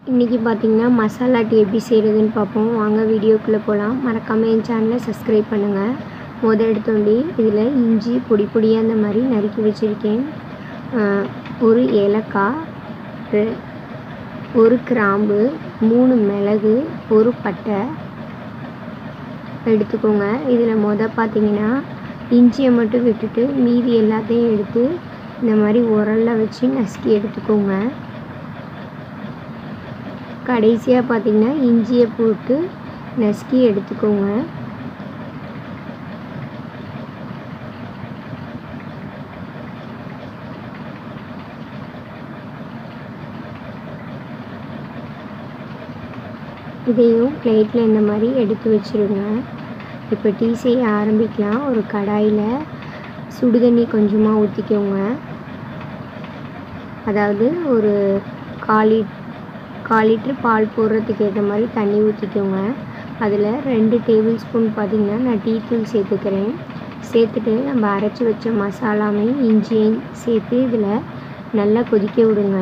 இன்றைக்கி பார்த்திங்கன்னா மசாலா டீ எப்படி செய்கிறதுன்னு பார்ப்போம் வாங்க வீடியோக்குள்ளே போகலாம் மறக்காமல் என் சேனலை சப்ஸ்கிரைப் பண்ணுங்கள் முத எடுத்தோண்டி இதில் இஞ்சி பொடி பொடியாக அந்த மாதிரி நறுக்கி வச்சுருக்கேன் ஒரு ஏலக்காய் ரெ- ஒரு கிராம்பு மூணு மிளகு ஒரு பட்டை எடுத்துக்கோங்க இதில் முத பார்த்தீங்கன்னா இஞ்சியை மட்டும் விட்டுட்டு மீதி எல்லாத்தையும் எடுத்து இந்த மாதிரி உரல்ல வச்சு நசுக்கி எடுத்துக்கோங்க கடைசியாக பார்த்தீங்கன்னா இஞ்சியை போட்டு நசுக்கி எடுத்துக்கோங்க இதையும் பிளேட்டில் இந்த மாதிரி எடுத்து வச்சுருங்க இப்போ டீ செய்ய ஆரம்பிக்கலாம் ஒரு கடாயில் சுடுதண்ணி கொஞ்சமாக ஊற்றிக்கோங்க அதாவது ஒரு கால் லிட் கால் லிட்ரு பால் போடுறதுக்கு ஏற்ற மாதிரி தண்ணி ஊற்றிக்கோங்க அதில் ரெண்டு டேபிள் ஸ்பூன் பார்த்திங்கன்னா நான் டீ தூள் சேர்த்துக்கிறேன் சேர்த்துட்டு நம்ம அரைச்சி வச்ச மசாலாமே இஞ்சியும் சேர்த்து இதில் நல்லா கொதிக்க விடுங்க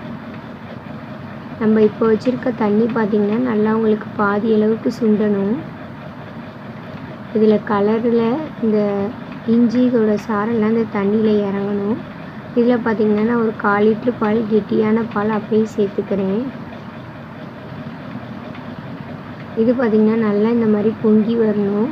நம்ம இப்போ வச்சுருக்க தண்ணி பார்த்திங்கன்னா நல்லா உங்களுக்கு பாதி அளவுக்கு சுண்டணும் இதில் கலரில் இந்த இஞ்சி இதோட சாரெல்லாம் இந்த தண்ணியில் இறங்கணும் இதில் பார்த்திங்கன்னா நான் ஒரு கால் லிட்ரு பால் கெட்டியான பால் அப்படியே சேர்த்துக்கிறேன் இது பார்த்திங்கன்னா நல்லா இந்த மாதிரி பொங்கி வரணும்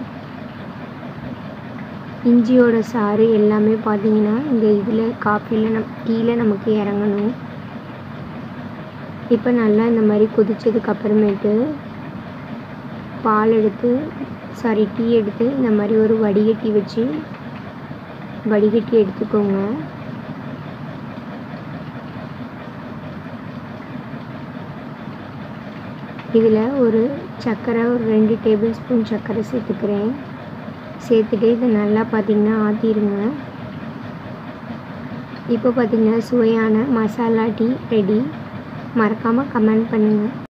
இஞ்சியோட சாறு எல்லாமே பார்த்திங்கன்னா இந்த இதில் காஃபியில் நம் டீயில் நமக்கு இறங்கணும் இப்போ நல்லா இந்த மாதிரி கொதிச்சதுக்கு அப்புறமேட்டு பால் எடுத்து சாரி டீ எடுத்து இந்த மாதிரி ஒரு வடிகட்டி வச்சு வடிகட்டி எடுத்துக்கோங்க இதில் ஒரு சர்க்கரை ஒரு ரெண்டு டேபிள் ஸ்பூன் சர்க்கரை சேர்த்துக்கிறேன் சேர்த்துட்டு இதை நல்லா பார்த்திங்கன்னா ஆற்றிடுங்க இப்போ பார்த்திங்கன்னா சுவையான மசாலா டீ ரெடி மறக்காமல் கமெண்ட் பண்ணுங்கள்